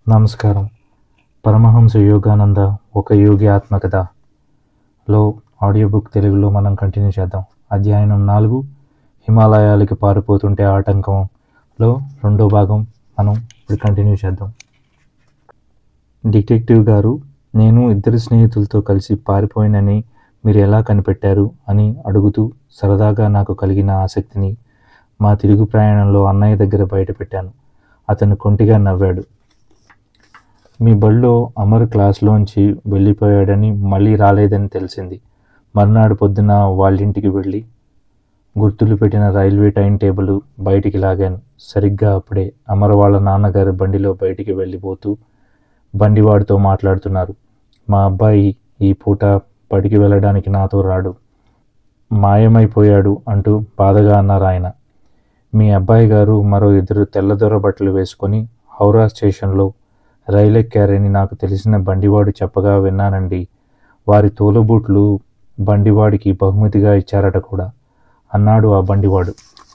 నమస్కారం పరమహంస యోగానంద ఒక యోగి ఆత్మకథ లో ఆడియో బుక్ తెలుగులో మనం కంటిన్యూ చేద్దాం అధ్యాయం నాలుగు హిమాలయాలకి పారిపోతుంటే ఆటంకంలో రెండో భాగం మనం ఇప్పుడు కంటిన్యూ చేద్దాం డిటెక్టివ్ గారు నేను ఇద్దరు స్నేహితులతో కలిసి పారిపోయినని మీరు ఎలా కనిపెట్టారు అని అడుగుతూ సరదాగా నాకు కలిగిన ఆసక్తిని మా తిరుగు ప్రయాణంలో అన్నయ్య దగ్గర బయటపెట్టాను అతను కొంటిగా నవ్వాడు మీ బడిలో అమర్ క్లాస్లోంచి వెళ్ళిపోయాడని మళ్ళీ రాలేదని తెలిసింది మర్నాడు పొద్దున వాళ్ళింటికి వెళ్ళి గుర్తులు పెట్టిన రైల్వే టైం టేబుల్ బయటికి లాగాను సరిగ్గా అప్పుడే అమర్ వాళ్ళ నాన్నగారు బండిలో బయటికి వెళ్ళిపోతూ బండివాడితో మాట్లాడుతున్నారు మా అబ్బాయి ఈ పూట బడికి వెళ్ళడానికి నాతో రాడు మాయమైపోయాడు అంటూ బాధగా అన్నారు ఆయన మీ అబ్బాయి గారు మరో ఇద్దరు తెల్లదొర బట్టలు వేసుకొని హౌరా స్టేషన్లో రైలు ఎక్కారని నాకు తెలిసిన బండివాడు చెప్పగా విన్నానండి వారి తోలుబూట్లు బండివాడికి బహుమతిగా ఇచ్చారట కూడా అన్నాడు ఆ బండివాడు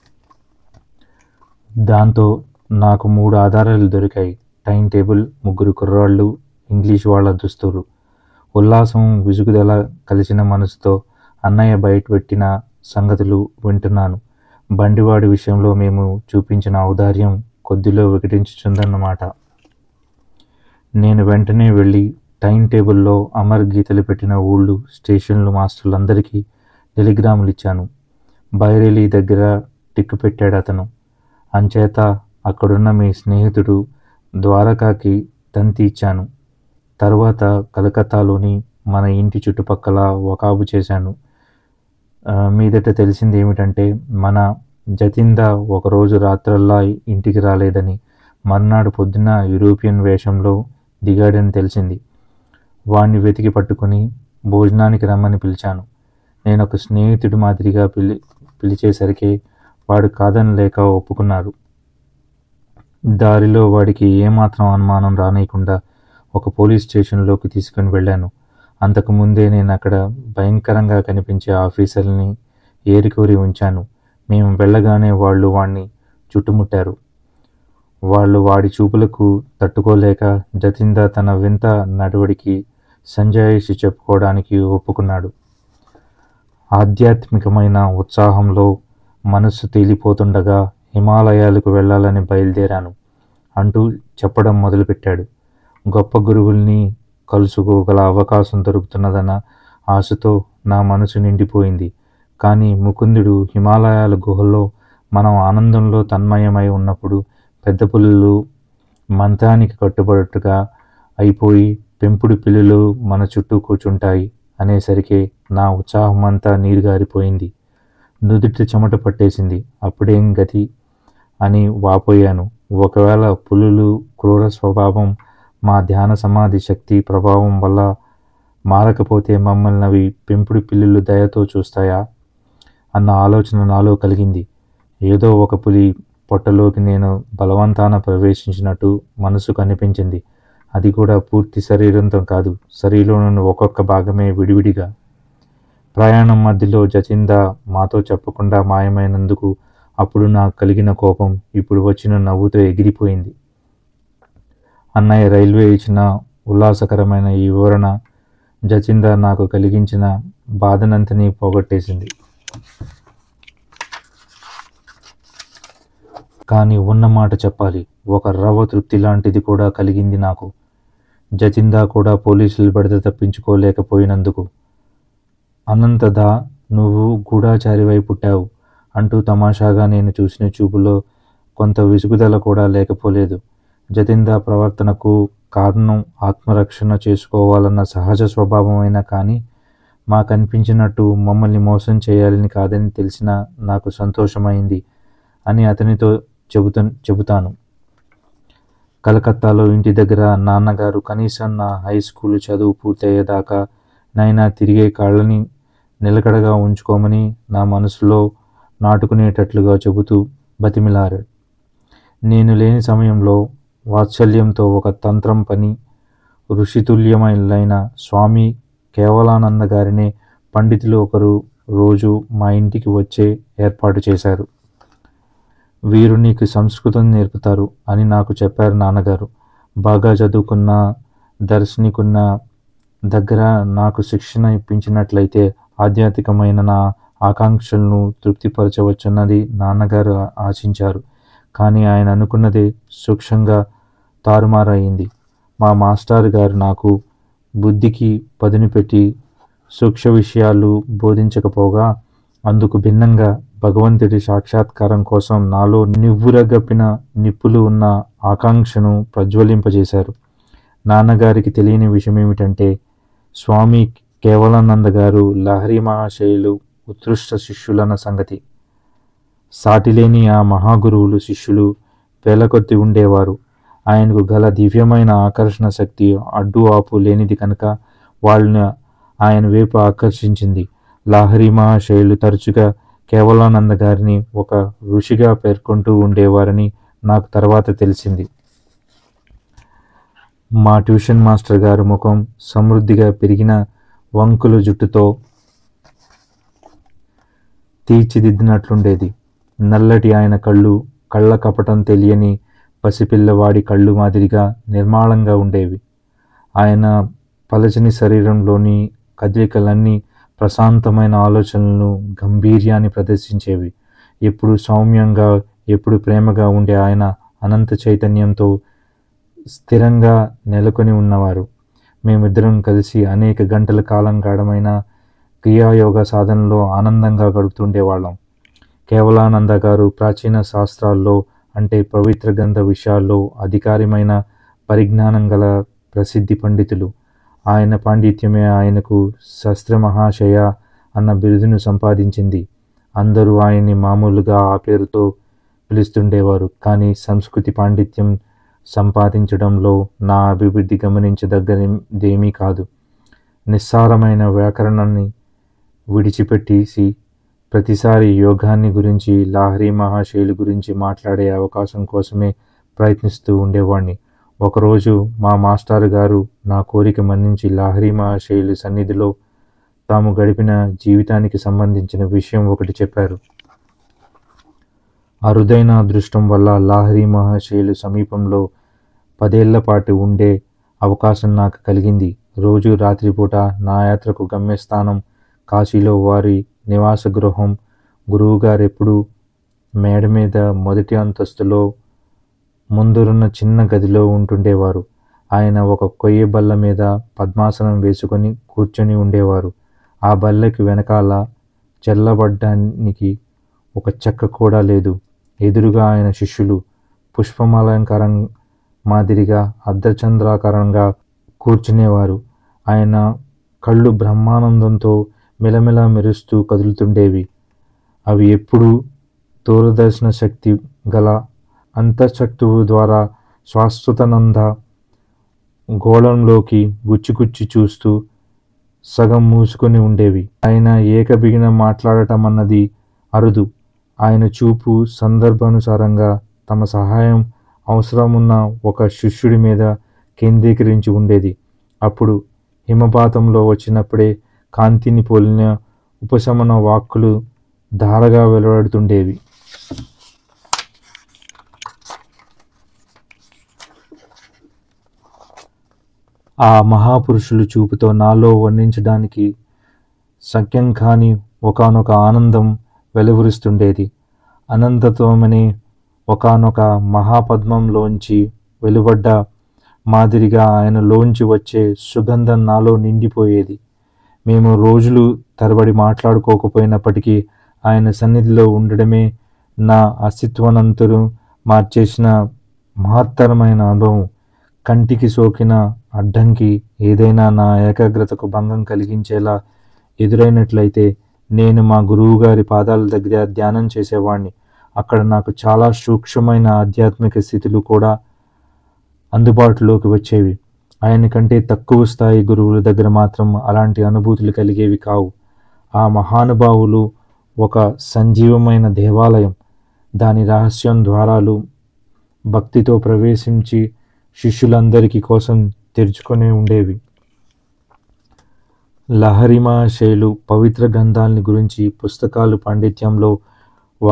దాంతో నాకు మూడు ఆధారాలు దొరికాయి టైం టేబుల్ ముగ్గురు కుర్రాళ్ళు ఇంగ్లీష్ వాళ్ళ దుస్తులు ఉల్లాసం విసుగుదల కలిసిన మనసుతో అన్నయ్య బయట పెట్టిన సంగతులు వింటున్నాను బండివాడి విషయంలో మేము చూపించిన ఔదార్యం కొద్దిలో వికటించుచుందన్నమాట నేను వెంటనే వెళ్ళి టైం టేబుల్లో అమర్ గీతలు పెట్టిన ఊళ్ళు స్టేషన్లు మాస్టర్లందరికీ టెలిగ్రాములు ఇచ్చాను బైరేలీ దగ్గర టిక్కు పెట్టాడు అతను అంచేత అక్కడున్న మీ స్నేహితుడు ద్వారకాకి తంతి ఇచ్చాను తరువాత కలకత్తాలోని మన ఇంటి చుట్టుపక్కల వకాబు చేశాను ఆ, మీదట తెలిసింది ఏమిటంటే మన జతింద ఒకరోజు రాత్రల్లా ఇంటికి రాలేదని మర్నాడు పొద్దున యూరోపియన్ వేషంలో దిగాడని తెలిసింది వాణ్ణి వెతికి పట్టుకుని భోజనానికి రమ్మని పిలిచాను నేను ఒక స్నేహితుడి మాదిరిగా పిలి పిలిచేసరికి వాడు కాదనలేక ఒప్పుకున్నారు దారిలో వాడికి ఏమాత్రం అనుమానం రానియకుండా ఒక పోలీస్ స్టేషన్లోకి తీసుకుని వెళ్ళాను అంతకుముందే నేను అక్కడ భయంకరంగా కనిపించే ఆఫీసర్ని ఏరికోరి ఉంచాను మేము వెళ్ళగానే వాళ్ళు వాణ్ణి చుట్టుముట్టారు వాళ్ళు వాడి చూపులకు తట్టుకోలేక జతింద తన వింత నడవడికి సంజాయిషి చెప్పుకోవడానికి ఒప్పుకున్నాడు ఆధ్యాత్మికమైన ఉత్సాహంలో మనస్సు తేలిపోతుండగా హిమాలయాలకు వెళ్ళాలని బయలుదేరాను అంటూ చెప్పడం మొదలుపెట్టాడు గొప్ప గురువుల్ని కలుసుకోగల అవకాశం దొరుకుతున్నదన్న ఆశతో నా మనసు నిండిపోయింది కానీ ముకుందుడు హిమాలయాల గుహల్లో మనం ఆనందంలో తన్మయమై ఉన్నప్పుడు పెద్ద పులులు మంత్రానికి కట్టుబడట్టుగా అయిపోయి పెంపుడు పిల్లులు మన చుట్టూ కూర్చుంటాయి అనేసరికి నా ఉత్సాహమంతా నీరుగారిపోయింది నుదుటి చెమట పట్టేసింది అప్పుడేం గతి అని వాపోయాను ఒకవేళ పులులు క్రూర స్వభావం మా ధ్యాన సమాధి శక్తి ప్రభావం వల్ల మారకపోతే మమ్మల్ని అవి పెంపుడు పిల్లులు దయతో చూస్తాయా అన్న ఆలోచన నాలో కలిగింది ఏదో ఒక పులి పొట్టలోకి నేను బలవంతాన ప్రవేశించినట్టు మనసు కనిపించింది అది కూడా పూర్తి శరీరంతో కాదు శరీరంలోని ఒక్కొక్క భాగమే విడివిడిగా ప్రయాణం మధ్యలో జచింద మాతో చెప్పకుండా మాయమైనందుకు అప్పుడు నాకు కలిగిన కోపం ఇప్పుడు వచ్చిన నవ్వుతో ఎగిరిపోయింది అన్నయ్య రైల్వే ఇచ్చిన ఉల్లాసకరమైన ఈ వివరణ జచింద నాకు కలిగించిన బాధనంతని పోగొట్టేసింది కానీ ఉన్న మాట చెప్పాలి ఒక రవ్వ తృప్తి లాంటిది కూడా కలిగింది నాకు జచిందా కూడా పోలీసులు పడితే తప్పించుకోలేకపోయినందుకు అనంతదా నువ్వు గూఢాచారివై పుట్టావు అంటూ తమాషాగా నేను చూసిన చూపులో కొంత విసుగుదల కూడా లేకపోలేదు జతిందా ప్రవర్తనకు కారణం ఆత్మరక్షణ చేసుకోవాలన్న సహజ స్వభావమైన కానీ మా కనిపించినట్టు మమ్మల్ని మోసం చేయాలని కాదని తెలిసిన నాకు సంతోషమైంది అని అతనితో చెబుతా చెబుతాను కలకత్తాలో ఇంటి దగ్గర నాన్నగారు కనీసం నా హై స్కూల్ చదువు పూర్తయ్యేదాకా నైనా తిరిగే కాళ్ళని నిలకడగా ఉంచుకోమని నా మనసులో నాటుకునేటట్లుగా చెబుతూ బతిమిలారాడు నేను లేని సమయంలో వాత్సల్యంతో ఒక తంత్రం పని ఋషితుల్యమైన స్వామి కేవలానంద గారినే పండితులు ఒకరు రోజు మా ఇంటికి వచ్చే ఏర్పాటు చేశారు వీరు నీకు సంస్కృతం నేర్పుతారు అని నాకు చెప్పారు నాన్నగారు బాగా చదువుకున్న దర్శనికున్న దగ్గర నాకు శిక్షణ ఇప్పించినట్లయితే ఆధ్యాత్మికమైన నా ఆకాంక్షలను తృప్తిపరచవచ్చున్నది నాన్నగారు ఆశించారు కానీ ఆయన అనుకున్నదే సూక్ష్మంగా తారుమారయింది మా మాస్టర్ గారు నాకు బుద్ధికి పదును పెట్టి సూక్ష్మ విషయాలు బోధించకపోగా అందుకు భిన్నంగా భగవంతుడి సాక్షాత్కారం కోసం నాలో నివ్వురగప్పిన నిప్పులు ఉన్న ఆకాంక్షను ప్రజ్వలింపజేశారు నాన్నగారికి తెలియని విషయం ఏమిటంటే స్వామి కేవలానంద గారు లహరి మహాశయులు ఉత్కృష్ట శిష్యులన్న సంగతి సాటిలేని ఆ మహాగురువులు శిష్యులు వేలకొద్ది ఉండేవారు ఆయనకు గల దివ్యమైన ఆకర్షణ శక్తి అడ్డు ఆపు లేనిది కనుక వాళ్ళని ఆయన వైపు ఆకర్షించింది లాహరి మహాశయులు తరచుగా కేవలానంద గారిని ఒక ఋషిగా పేర్కొంటూ ఉండేవారని నాకు తర్వాత తెలిసింది మా ట్యూషన్ మాస్టర్ గారి ముఖం సమృద్ధిగా పెరిగిన వంకుల జుట్టుతో తీర్చిదిద్దినట్లుండేది నల్లటి ఆయన కళ్ళు కళ్ళ కపటం తెలియని పసిపిల్లవాడి కళ్ళు మాదిరిగా నిర్మాలంగా ఉండేవి ఆయన పలచని శరీరంలోని కదలికలన్నీ ప్రశాంతమైన ఆలోచనలను గంభీర్యాన్ని ప్రదర్శించేవి ఎప్పుడు సౌమ్యంగా ఎప్పుడు ప్రేమగా ఉండే ఆయన అనంత చైతన్యంతో స్థిరంగా నెలకొని ఉన్నవారు మేమిద్దరం కలిసి అనేక గంటల కాలం గాఢమైన క్రియాయోగ సాధనలో ఆనందంగా గడుపుతుండేవాళ్ళం కేవలానంద గారు ప్రాచీన శాస్త్రాల్లో అంటే పవిత్ర గ్రంథ విషయాల్లో అధికారిమైన పరిజ్ఞానం గల ప్రసిద్ధి పండితులు ఆయన పాండిత్యమే ఆయనకు శస్త్ర మహాశయ అన్న బిరుదును సంపాదించింది అందరూ ఆయన్ని మామూలుగా ఆ పేరుతో పిలుస్తుండేవారు కానీ సంస్కృతి పాండిత్యం సంపాదించడంలో నా అభివృద్ధి గమనించదగ్గదేమీ కాదు నిస్సారమైన వ్యాకరణాన్ని విడిచిపెట్టేసి ప్రతిసారి యోగాన్ని గురించి లాహరి మహాశైలి గురించి మాట్లాడే అవకాశం కోసమే ప్రయత్నిస్తూ ఉండేవాడిని ఒకరోజు మా మాస్టర్ గారు నా కోరిక మన్నించి లాహరి మహాశైలి సన్నిధిలో తాము గడిపిన జీవితానికి సంబంధించిన విషయం ఒకటి చెప్పారు అరుదైన అదృష్టం వల్ల లాహరి మహాశైలు సమీపంలో పదేళ్ల పాటు ఉండే అవకాశం నాకు కలిగింది రోజు రాత్రిపూట నా యాత్రకు గమ్యస్థానం కాశీలో వారి నివాస గృహం గురువుగారెప్పుడు మేడ మీద మొదటి అంతస్తులో ముందురున్న చిన్న గదిలో ఉంటుండేవారు ఆయన ఒక కొయ్య బల్ల మీద పద్మాసనం వేసుకొని కూర్చొని ఉండేవారు ఆ బల్లకి వెనకాల చెల్లబడ్డానికి ఒక చెక్క కూడా లేదు ఎదురుగా ఆయన శిష్యులు పుష్పమాలంకారం మాదిరిగా అర్ధచంద్రాకారంగా కూర్చునేవారు ఆయన కళ్ళు బ్రహ్మానందంతో మెలమెల మెరుస్తూ కదులుతుండేవి అవి ఎప్పుడూ దూరదర్శన శక్తి గల అంతఃశక్తువు ద్వారా శాశ్వతనంద గోళంలోకి గుచ్చిగుచ్చి చూస్తూ సగం మూసుకొని ఉండేవి ఆయన ఏకబిగిన మాట్లాడటం అన్నది అరుదు ఆయన చూపు సందర్భానుసారంగా తమ సహాయం అవసరమున్న ఒక శిష్యుడి మీద కేంద్రీకరించి ఉండేది అప్పుడు హిమపాతంలో వచ్చినప్పుడే కాంతిని పోలిన ఉపశమన వాక్కులు ధారగా వెలువడుతుండేవి ఆ మహాపురుషులు చూపుతో నాలో వర్ణించడానికి సఖ్యం కాని ఒకనొక ఆనందం వెలువరుస్తుండేది అనంతత్వమనే ఒకనొక మహాపద్మంలోంచి వెలువడ్డ మాదిరిగా ఆయనలోంచి వచ్చే సుగంధం నాలో నిండిపోయేది మేము రోజులు తరబడి మాట్లాడుకోకపోయినప్పటికీ ఆయన సన్నిధిలో ఉండడమే నా అస్తిత్వనంతరు మార్చేసిన మహత్తరమైన అనుభవం కంటికి సోకిన అడ్డంకి ఏదైనా నా ఏకాగ్రతకు భంగం కలిగించేలా ఎదురైనట్లయితే నేను మా గురువుగారి పాదాల దగ్గర ధ్యానం చేసేవాడిని అక్కడ నాకు చాలా సూక్ష్మమైన ఆధ్యాత్మిక స్థితులు కూడా అందుబాటులోకి వచ్చేవి ఆయన కంటే తక్కువ స్థాయి గురువుల దగ్గర మాత్రం అలాంటి అనుభూతులు కలిగేవి కావు ఆ మహానుభావులు ఒక సంజీవమైన దేవాలయం దాని రహస్యం ద్వారాలు భక్తితో ప్రవేశించి శిష్యులందరికీ కోసం తెరుచుకొని ఉండేవి లహరిమా శైలు పవిత్ర గ్రంథాలని గురించి పుస్తకాలు పాండిత్యంలో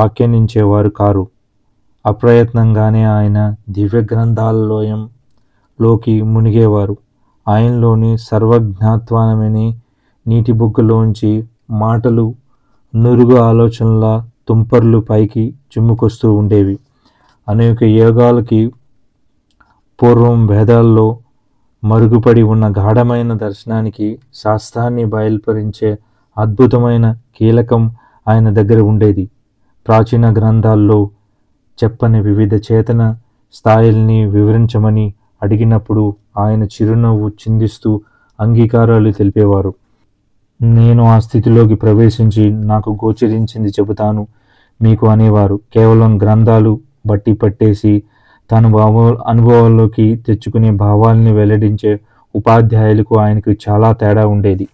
వ్యాఖ్యానించేవారు కారు అప్రయత్నంగానే ఆయన దివ్య గ్రంథాలలోయం లోకి మునిగేవారు ఆయనలోని సర్వజ్ఞాత్వానమని నీటి బుగ్గలోంచి మాటలు నురుగు ఆలోచనల తుంపర్లు పైకి చిమ్ముకొస్తూ ఉండేవి అనేక యోగాలకి పూర్వం వేదాల్లో మరుగుపడి ఉన్న గాఢమైన దర్శనానికి శాస్త్రాన్ని బయలుపరించే అద్భుతమైన కీలకం ఆయన దగ్గర ఉండేది ప్రాచీన గ్రంథాల్లో చెప్పని వివిధ చేతన స్థాయిల్ని వివరించమని అడిగినప్పుడు ఆయన చిరునవ్వు చిందిస్తూ అంగీకారాలు తెలిపేవారు నేను ఆ స్థితిలోకి ప్రవేశించి నాకు గోచరించింది చెబుతాను మీకు అనేవారు కేవలం గ్రంథాలు బట్టి పట్టేసి తన భావ అనుభవాల్లోకి తెచ్చుకునే భావాల్ని వెల్లడించే ఉపాధ్యాయులకు ఆయనకు చాలా తేడా ఉండేది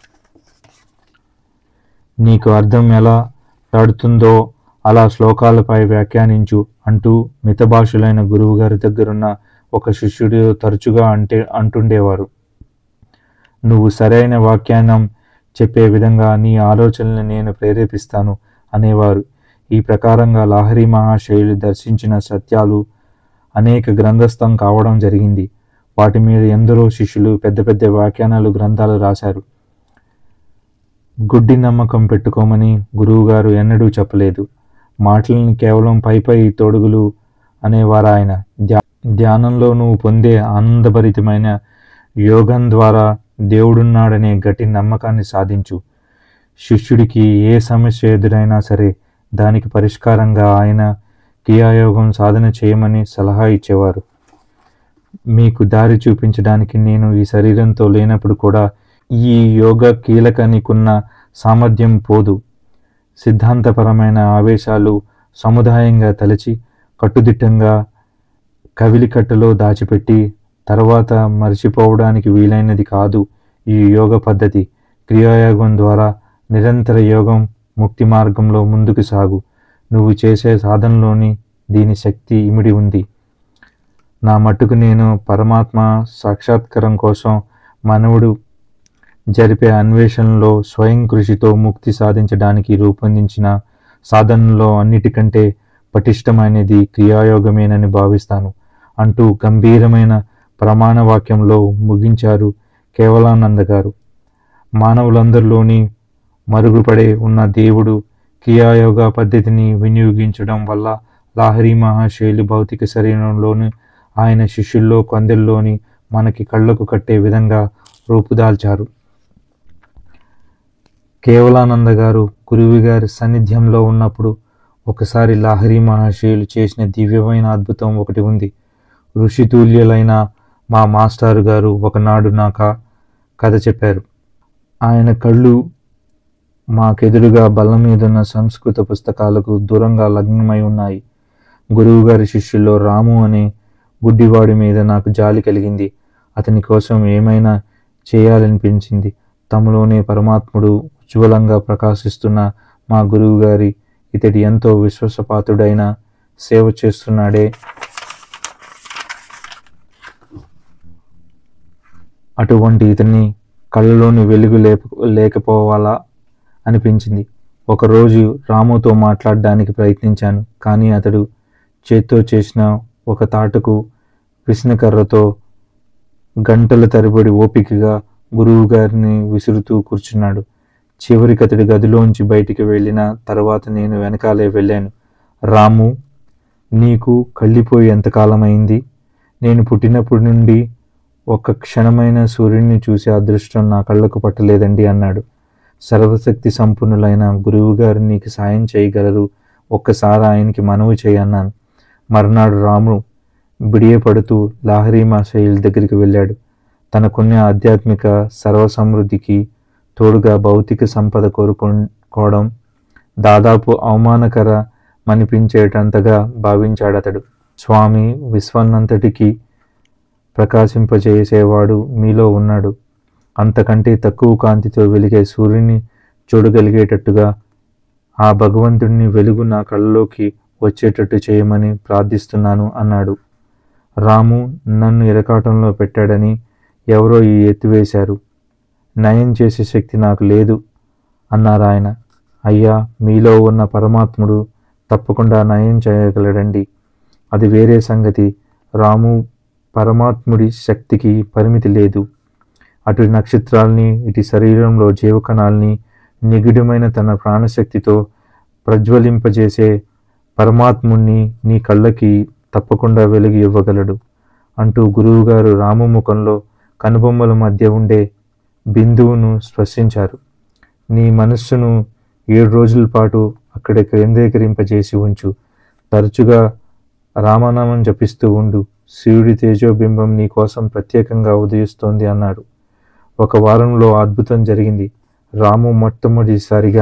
నీకు అర్థం ఎలా పడుతుందో అలా శ్లోకాలపై వ్యాఖ్యానించు అంటూ మితభాషులైన గురువుగారి దగ్గరున్న ఒక శిష్యుడు తరచుగా అంటే అంటుండేవారు నువ్వు సరైన వ్యాఖ్యానం చెప్పే విధంగా నీ ఆలోచనల్ని నేను ప్రేరేపిస్తాను అనేవారు ఈ ప్రకారంగా లాహరి మహాశయులు దర్శించిన సత్యాలు అనేక గ్రంథస్థం కావడం జరిగింది వాటి మీద ఎందరో శిష్యులు పెద్ద పెద్ద వ్యాఖ్యానాలు గ్రంథాలు రాశారు గుడ్డి నమ్మకం పెట్టుకోమని గురువుగారు ఎన్నడూ చెప్పలేదు మాటలని కేవలం పై పై తొడుగులు అనేవారు ఆయన ధ్యా ధ్యానంలో నువ్వు పొందే ఆనందభరితమైన యోగం ద్వారా దేవుడున్నాడనే గట్టి నమ్మకాన్ని సాధించు శిష్యుడికి ఏ సమస్య ఎదురైనా సరే దానికి పరిష్కారంగా ఆయన క్రియాయోగం సాధన చేయమని సలహా ఇచ్చేవారు మీకు దారి చూపించడానికి నేను ఈ శరీరంతో లేనప్పుడు కూడా ఈ యోగ కీలకానికున్న సామర్థ్యం పోదు సిద్ధాంతపరమైన ఆవేశాలు సముదాయంగా తలచి కట్టుదిట్టంగా కవిలికట్టులో దాచిపెట్టి తర్వాత మర్చిపోవడానికి వీలైనది కాదు ఈ యోగ పద్ధతి క్రియాయోగం ద్వారా నిరంతర యోగం ముక్తి మార్గంలో ముందుకు సాగు నువ్వు చేసే సాధనలోని దీని శక్తి ఇమిడి ఉంది నా మట్టుకు నేను పరమాత్మ సాక్షాత్కారం కోసం మనవుడు జరిపే అన్వేషణలో స్వయం కృషితో ముక్తి సాధించడానికి రూపొందించిన సాధనలో అన్నిటికంటే పటిష్టమైనది క్రియాయోగమేనని భావిస్తాను అంటూ గంభీరమైన ప్రమాణ వాక్యంలో ముగించారు కేవలానంద గారు మానవులందరిలోని మరుగుపడే ఉన్న దేవుడు క్రియాయోగ పద్ధతిని వినియోగించడం వల్ల లాహరి మహాశైలి భౌతిక శరీరంలోని ఆయన శిష్యుల్లో కొందరిలోని మనకి కళ్ళకు కట్టే విధంగా రూపుదాల్చారు కేవలానంద గారు గురువు గారి సాన్నిధ్యంలో ఉన్నప్పుడు ఒకసారి లాహరి మహాశయులు చేసిన దివ్యమైన అద్భుతం ఒకటి ఉంది ఋషితుల్యులైన మా మాస్టారు గారు ఒకనాడు నాక కథ చెప్పారు ఆయన కళ్ళు మాకెదురుగా బల్ల మీదున్న సంస్కృత పుస్తకాలకు దూరంగా లగ్నమై ఉన్నాయి గురువుగారి శిష్యుల్లో రాము అనే గుడ్డివాడి మీద నాకు జాలి కలిగింది అతని కోసం ఏమైనా చేయాలనిపించింది తమలోనే పరమాత్ముడు ఉజ్వలంగా ప్రకాశిస్తున్న మా గురువుగారి ఇతడి ఎంతో విశ్వాసపాతుడైన సేవ చేస్తున్నాడే అటువంటి ఇతన్ని కళ్ళలోని వెలుగు లేక లేకపోవాలా అనిపించింది ఒకరోజు రాముతో మాట్లాడడానికి ప్రయత్నించాను కానీ అతడు చేత్తో చేసిన ఒక తాటుకు విసనకర్రతో గంటల తరబడి ఓపికగా గురువు గారిని విసురుతూ కూర్చున్నాడు చివరికి అతడి గదిలోంచి బయటికి వెళ్ళిన తర్వాత నేను వెనకాలే వెళ్ళాను రాము నీకు కళ్ళిపోయి ఎంతకాలమైంది నేను పుట్టినప్పటి నుండి ఒక్క క్షణమైన సూర్యుడిని చూసే అదృష్టం నా కళ్ళకు పట్టలేదండి అన్నాడు సర్వశక్తి సంపన్నులైన గురువుగారు నీకు సాయం చేయగలరు ఒక్కసారి ఆయనకి మనవి చేయన్నాను మర్నాడు రాము బిడియపడుతూ లాహరి మాషయిల దగ్గరికి వెళ్ళాడు తనకున్న ఆధ్యాత్మిక సర్వసమృద్ధికి తోడుగా భౌతిక సంపద కోరుకోవడం దాదాపు అవమానకరమనిపించేటంతగా భావించాడతడు స్వామి విశ్వన్నంతటికీ ప్రకాశింపజేసేవాడు మీలో ఉన్నాడు అంతకంటే తక్కువ కాంతితో వెలిగే సూర్యుని చూడగలిగేటట్టుగా ఆ భగవంతుడిని వెలుగు నా కళ్ళలోకి వచ్చేటట్టు చేయమని ప్రార్థిస్తున్నాను అన్నాడు రాము నన్ను ఇరకాటంలో పెట్టాడని ఎవరో ఈ ఎత్తివేశారు నయం చేసే శక్తి నాకు లేదు అన్నారు ఆయన అయ్యా మీలో ఉన్న పరమాత్ముడు తప్పకుండా నయం చేయగలడండి అది వేరే సంగతి రాము పరమాత్ముడి శక్తికి పరిమితి లేదు అటు నక్షత్రాల్ని ఇటు శరీరంలో జీవకణాల్ని నిగుడమైన తన ప్రాణశక్తితో ప్రజ్వలింపజేసే పరమాత్ముణ్ణి నీ కళ్ళకి తప్పకుండా వెలుగు ఇవ్వగలడు అంటూ గురువుగారు రాము ముఖంలో కనుబొమ్మల మధ్య ఉండే బిందువును స్పర్శించారు నీ మనస్సును ఏడు రోజుల పాటు అక్కడ కేంద్రీకరింపజేసి ఉంచు తరచుగా రామనామం జపిస్తూ ఉండు శివుడి తేజోబింబం నీ కోసం ప్రత్యేకంగా ఉదయిస్తోంది అన్నాడు ఒక వారంలో అద్భుతం జరిగింది రాము మొట్టమొదటిసారిగా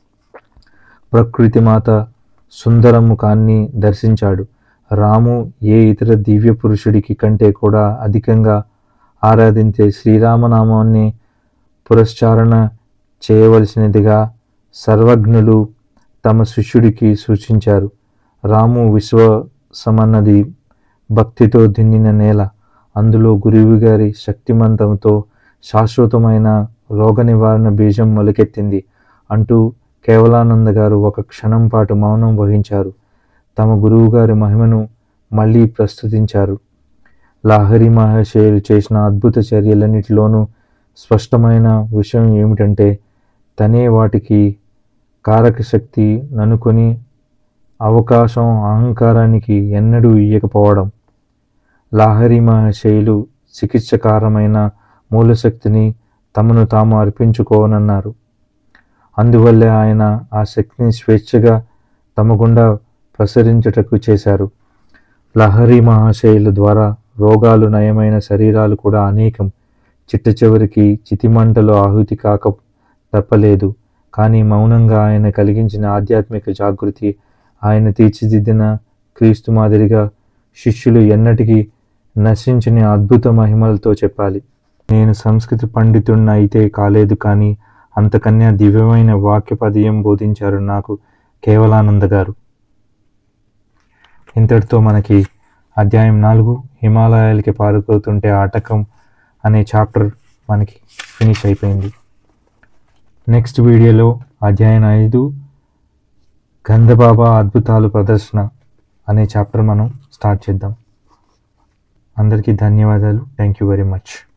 ప్రకృతి మాత సుందర ముఖాన్ని దర్శించాడు రాము ఏ ఇతర దివ్య పురుషుడికి కంటే కూడా అధికంగా ఆరాధించే శ్రీరామనామాన్ని పురస్చారణ చేయవలసినదిగా సర్వజ్ఞులు తమ శిష్యుడికి సూచించారు రాము విశ్వసమన్నది భక్తితో దిన్నిన నేల అందులో గురువు గారి శక్తిమంతంతో శాశ్వతమైన రోగ నివారణ బీజం మొలకెత్తింది అంటూ కేవలానంద గారు ఒక క్షణం పాటు మౌనం వహించారు తమ గురువుగారి మహిమను మళ్ళీ ప్రస్తుతించారు లాహరి మహాశయులు చేసిన అద్భుత చర్యలన్నిటిలోనూ స్పష్టమైన విషయం ఏమిటంటే తనే వాటికి కారక శక్తి ననుకొని అవకాశం అహంకారానికి ఎన్నడూ ఇయ్యకపోవడం లాహరి మహాశయులు చికిత్సకారమైన మూలశక్తిని తమను తాము అర్పించుకోనన్నారు అందువల్లే ఆయన ఆ శక్తిని స్వేచ్ఛగా తమ గుండా ప్రసరించుటకు చేశారు లహరి మహాశయుల ద్వారా రోగాలు నయమైన శరీరాలు కూడా అనేకం చిట్ట చివరికి చితిమంటలో ఆహుతి కాక తప్పలేదు కానీ మౌనంగా ఆయన కలిగించిన ఆధ్యాత్మిక జాగృతి ఆయన తీర్చిదిద్దిన క్రీస్తు మాదిరిగా శిష్యులు ఎన్నటికీ నశించని అద్భుత మహిమలతో చెప్పాలి నేను సంస్కృత పండితుడిని అయితే కాలేదు కానీ అంతకన్నా దివ్యమైన వాక్య పదయం బోధించారు నాకు కేవలానంద గారు ఇంతటితో మనకి అధ్యాయం నాలుగు హిమాలయాలకి పారిపోతుంటే ఆటకం అనే చాప్టర్ మనకి ఫినిష్ అయిపోయింది నెక్స్ట్ వీడియోలో అధ్యాయం ఐదు గంధబాబా అద్భుతాలు ప్రదర్శన అనే చాప్టర్ మనం స్టార్ట్ చేద్దాం అందరికీ ధన్యవాదాలు థ్యాంక్ యూ వెరీ మచ్